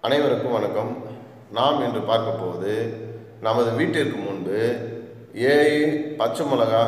அனைவருக்கும் வணக்கம் நாம் இன்று பார்க்க போவது நமது வீட்டிற்கு முன்பு ஏழு பச்சை மிளகா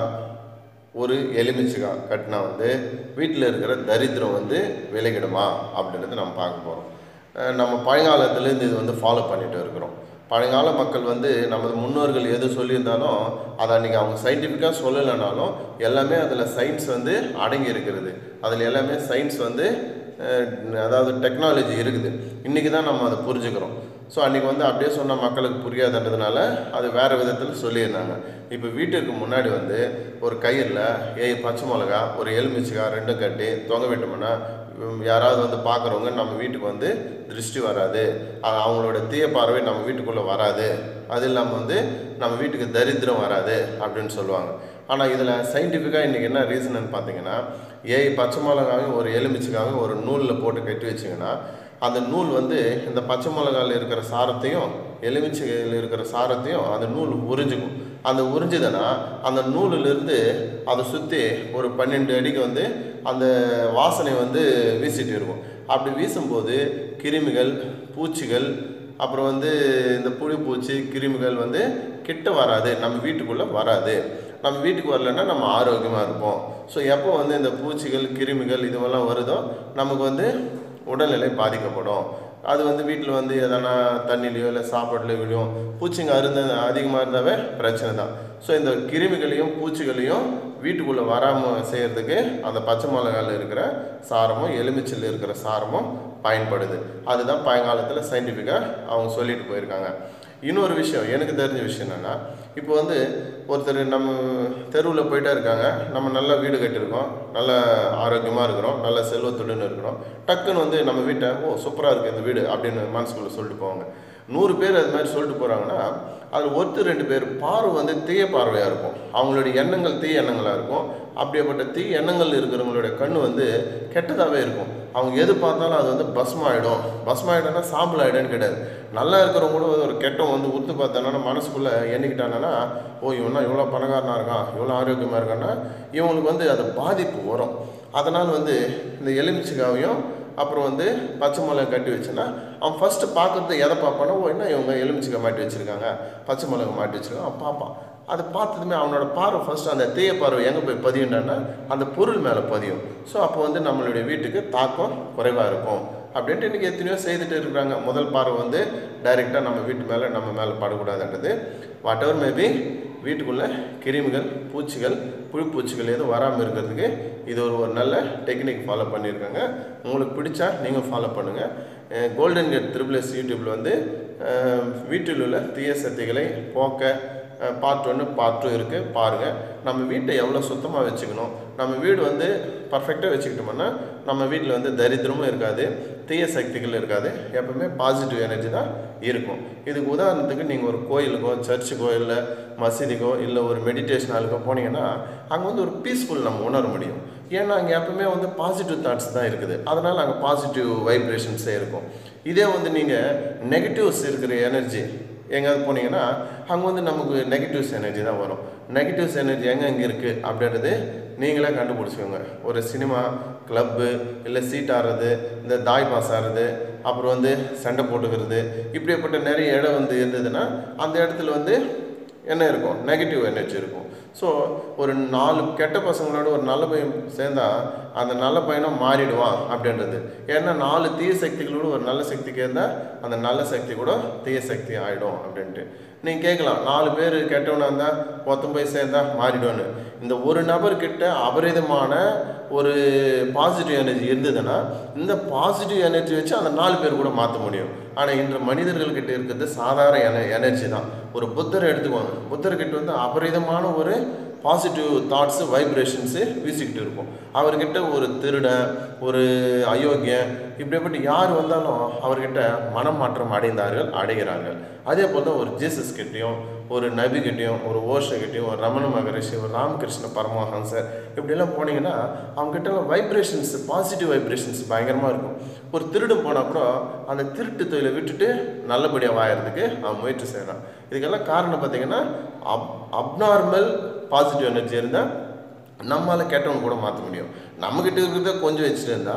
ஒரு எலுமிச்சக்காய் கட்டினா வந்து வீட்டில் இருக்கிற தரித்திரம் வந்து விலகிடுமா அப்படின்றத நம்ம பார்க்க போகிறோம் நம்ம பழங்காலத்துலேருந்து இது வந்து ஃபாலோ பண்ணிட்டு இருக்கிறோம் பழங்கால மக்கள் வந்து நமது முன்னோர்கள் எது சொல்லியிருந்தாலும் அதை அன்றைக்கி அவங்க சயின்டிஃபிக்காக சொல்லலைனாலும் எல்லாமே அதில் சயின்ஸ் வந்து அடங்கி இருக்கிறது அதில் எல்லாமே சயின்ஸ் வந்து அஹ், அதாவது டெக்னாலஜி இருக்குது இன்றைக்கி தான் நம்ம அதை புரிஞ்சுக்கிறோம் ஸோ அன்றைக்கி வந்து அப்படியே சொன்னால் மக்களுக்கு புரியாதுன்றதுனால அது வேறு விதத்தில் சொல்லியிருந்தாங்க இப்போ வீட்டுக்கு முன்னாடி வந்து ஒரு கயிறில் ஏழு பச்சை மிளகா ஒரு எலுமிச்சக்காய் ரெண்டும் கட்டி தொங்க விட்டோம்னா உம், யாராவது வந்து பார்க்குறவங்க நம்ம வீட்டுக்கு வந்து திருஷ்டி வராது அது அவங்களோட தீய பார்வை நம்ம வீட்டுக்குள்ளே வராது அது இல்லாமல் வந்து நம்ம வீட்டுக்கு தரித்திரம் வராது அப்படின்னு சொல்லுவாங்க ஆனால் இதில் சயின்டிஃபிக்காக இன்றைக்கி என்ன ரீசன்னு பார்த்தீங்கன்னா ஏழு பச்சை மிளகாவையும் ஒரு எலுமிச்சக்காயும் ஒரு நூலில் போட்டு கட்டி வச்சிங்கன்னா அந்த நூல் வந்து இந்த பச்சை மிளகாயில் இருக்கிற சாரத்தையும் எலுமிச்சையில் இருக்கிற சாரத்தையும் அந்த நூல் உறிஞ்சிக்கும் அந்த உறிஞ்சுதுன்னா அந்த நூலிலிருந்து அதை சுற்றி ஒரு பன்னெண்டு அடிக்கு வந்து அந்த வாசனை வந்து வீசிட்டு இருக்கும் அப்படி வீசும்போது கிருமிகள் பூச்சிகள் அப்புறம் வந்து இந்த புழு பூச்சி கிருமிகள் வந்து கிட்ட வராது நம்ம வீட்டுக்குள்ளே வராது நம்ம வீட்டுக்கு வரலன்னா நம்ம ஆரோக்கியமாக இருப்போம் ஸோ எப்போ வந்து இந்த பூச்சிகள் கிருமிகள் இதுவெல்லாம் வருதோ நமக்கு வந்து உடல்நிலை பாதிக்கப்படும் அது வந்து வீட்டில் வந்து எதனா தண்ணிலையோ இல்லை சாப்பாட்டுலையோ விழும் பூச்சிங்க அருந்த அதிகமாக இருந்தாவே பிரச்சனை தான் ஸோ இந்த கிருமிகளையும் பூச்சிகளையும் வீட்டுக்குள்ளே வராமல் செய்கிறதுக்கு அந்த பச்சை மிளகாயில் இருக்கிற சாரமும் எலுமிச்சல் இருக்கிற சாரமும் பயன்படுது அதுதான் பழங்காலத்தில் சயின்டிஃபிக்காக அவங்க சொல்லிட்டு போயிருக்காங்க இன்னொரு விஷயம் எனக்கு தெரிஞ்ச விஷயம் என்னென்னா இப்போ வந்து ஒருத்தர் நம்ம தெருவில் போயிட்டே இருக்காங்க நம்ம நல்ல வீடு கட்டியிருக்கோம் நல்ல ஆரோக்கியமாக இருக்கிறோம் நல்ல செல்வத்துடன் இருக்கிறோம் டக்குன்னு வந்து நம்ம வீட்டை ஓ சூப்பராக இருக்குது இந்த வீடு அப்படின்னு மனசுக்குள்ளே சொல்லிட்டு போவாங்க நூறு பேர் அது மாதிரி சொல்லிட்டு போகிறாங்கன்னா அதில் ஒருத்தர் ரெண்டு பேர் பார்வை வந்து தீய பார்வையாக இருக்கும் அவங்களுடைய எண்ணங்கள் தீய எண்ணங்களாக இருக்கும் அப்படியேப்பட்ட தீய எண்ணங்கள் இருக்கிறவங்களுடைய கண் வந்து கெட்டதாகவே இருக்கும் அவங்க எது பார்த்தாலும் அது வந்து பஸ்மம் ஆகிடும் பஸ்மம் ஆகிடும்னா சாம்பல் ஆகிடும்னு கிடையாது நல்லா இருக்கிறவங்க கூட ஒரு கெட்டவன் வந்து உத்து பார்த்தானா மனசுக்குள்ளே எண்ணிக்கிட்டானா ஓ இவனா இவ்வளோ பணக்காரனாக இருக்கான் இவ்வளோ ஆரோக்கியமாக இருக்கான்னா இவங்களுக்கு வந்து அது பாதிப்பு வரும் அதனால் வந்து இந்த எலுமிச்சைக்காவையும் அப்புறம் வந்து பச்சை மிளகா கட்டி வச்சுன்னா அவன் ஃபஸ்ட்டு பார்க்குறது எதை பார்ப்பானா ஓ என்ன இவங்க எலுமிச்சைக்காய் மாட்டி வச்சுருக்காங்க பச்சை மிளகா மாட்டி வச்சுருக்காங்க அவன் பார்ப்பான் அதை பார்த்ததுமே அவனோட பார்வை ஃபஸ்ட்டு அந்த தீய பார்வை எங்கே போய் பதியுண்டான்னா அந்த பொருள் மேலே பதியும் ஸோ அப்போ வந்து நம்மளுடைய வீட்டுக்கு தாக்கம் குறைவாக இருக்கும் அப்படின்ட்டு இன்றைக்கி எத்தனையோ செய்துட்டு இருக்கிறாங்க முதல் பார்வை வந்து டைரெக்டாக நம்ம வீட்டு மேலே நம்ம மேலே படக்கூடாதுன்றது வாட் எவர் மேபி வீட்டுக்குள்ளே கிருமிகள் பூச்சிகள் புழுப்பூச்சிகள் எதுவும் வராமல் இருக்கிறதுக்கு இது ஒரு ஒரு நல்ல டெக்னிக் ஃபாலோ பண்ணியிருக்காங்க உங்களுக்கு பிடிச்சா நீங்கள் ஃபாலோ பண்ணுங்கள் கோல்டன் கேட் த்ரிபிள் எஸ் யூடியூப்பில் வந்து அஹ், வீட்டில் உள்ள தீய சக்திகளை போக்க பார்ட் ஒன்று பார்ட் டூ இருக்குது பாருங்கள் நம்ம வீட்டை எவ்வளோ சுத்தமாக வச்சுக்கணும் நம்ம வீடு வந்து பர்ஃபெக்டாக வச்சுக்கிட்டோம்னா நம்ம வீட்டில் வந்து தரித்திரமும் இருக்காது தீய சக்திகள் இருக்காது எப்பவுமே பாசிட்டிவ் எனர்ஜி தான் இருக்கும் இதுக்கு உதாரணத்துக்கு நீங்கள் ஒரு கோயிலுக்கோ சர்ச்சுக்கோ இல்லை மசீதிக்கோ இல்லை ஒரு மெடிடேஷன் ஹாலுக்கோ போனீங்கன்னா அங்கே வந்து ஒரு பீஸ்ஃபுல் நம்ம உணர முடியும் ஏன்னா அங்கே எப்பவுமே வந்து பாசிட்டிவ் தாட்ஸ் தான் இருக்குது அதனால் அங்கே பாசிட்டிவ் வைப்ரேஷன்ஸே இருக்கும் இதே வந்து நீங்கள் நெகட்டிவ்ஸ் இருக்கிற எனர்ஜி எங்கேயாவது போனீங்கன்னா அங்கே வந்து நமக்கு நெகட்டிவ்ஸ் எனர்ஜி தான் வரும் நெகட்டிவ்ஸ் எனர்ஜி எங்கே எங்கே இருக்குது அப்படின்றது நீங்களே கண்டுபிடிச்சிக்கோங்க ஒரு சினிமா கிளப்பு இல்லை சீட் ஆடுறது இந்த தாய் பாஸ் ஆடுறது அப்புறம் வந்து சண்டை போட்டுக்கிறது இப்படிப்பட்ட நிறைய இடம் வந்து இருந்ததுன்னா அந்த இடத்துல வந்து என்ன இருக்கும் நெகட்டிவ் எனர்ஜி இருக்கும் ஸோ ஒரு நாலு கெட்ட பசங்களோட ஒரு நல்ல பையன் சேர்ந்தா அந்த நல்ல பையனும் மாறிடுவான் அப்படின்றது ஏன்னா நாலு தீய சக்திகளோட ஒரு நல்ல சக்திக்கு இருந்தால் அந்த நல்ல சக்தி கூட தீய சக்தி ஆகிடும் அப்படின்ட்டு நீங்கள் கேட்கலாம் நாலு பேர் கெட்டவனாக இருந்தால் ஒருத்தன் போய் சேர்ந்தா மாறிடும்னு இந்த ஒரு நபர்கிட்ட அபரிதமான ஒரு பாசிட்டிவ் எனர்ஜி இருந்ததுன்னா இந்த பாசிட்டிவ் எனர்ஜி வச்சு அந்த நாலு பேர் கூட மாற்ற முடியும் ஆனால் இன்று மனிதர்கள்கிட்ட இருக்கிறது சாதாரண என எனர்ஜி தான் ஒரு புத்தரை எடுத்துக்குவாங்க புத்தர்கிட்ட வந்து அபரிதமான ஒரு பாசிட்டிவ் தாட்ஸு வைப்ரேஷன்ஸு வீசிக்கிட்டு இருக்கும் அவர்கிட்ட ஒரு திருடன் ஒரு அயோக்கியன் இப்படிப்பட்ட யார் வந்தாலும் அவர்கிட்ட மனமாற்றம் அடைந்தார்கள் அடைகிறார்கள் அதே போல் தான் ஒரு ஜீசஸ் கிட்டேயும் ஒரு நபி கிட்டேயும் ஒரு ஓஷகிட்டையும் ஒரு ரமண மகரிஷி ஒரு ராமகிருஷ்ண பரமஹன்சர் இப்படியெல்லாம் போனீங்கன்னா அவங்ககிட்ட வைப்ரேஷன்ஸ் பாசிட்டிவ் வைப்ரேஷன்ஸ் பயங்கரமாக இருக்கும் ஒரு திருடு போனால் கூட அந்த திருட்டு தொழிலை விட்டுட்டு நல்லபடியாக வாழறதுக்கு அவன் முயற்சி செய்கிறான் இதுக்கெல்லாம் காரணம் பார்த்தீங்கன்னா அப் அப்நார்மல் பாசிட்டிவ் எனர்ஜி இருந்தால் நம்மளால் கெட்டவங்க கூட மாற்ற முடியும் நம்மக்கிட்ட இருக்கிறத கொஞ்சம் வச்சுட்டு இருந்தால்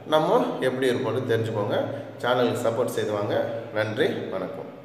நம்ம எப்படி இருப்போம்னு தெரிஞ்சுக்கோங்க சேனலுக்கு சப்போர்ட் செய்து வாங்க நன்றி வணக்கம்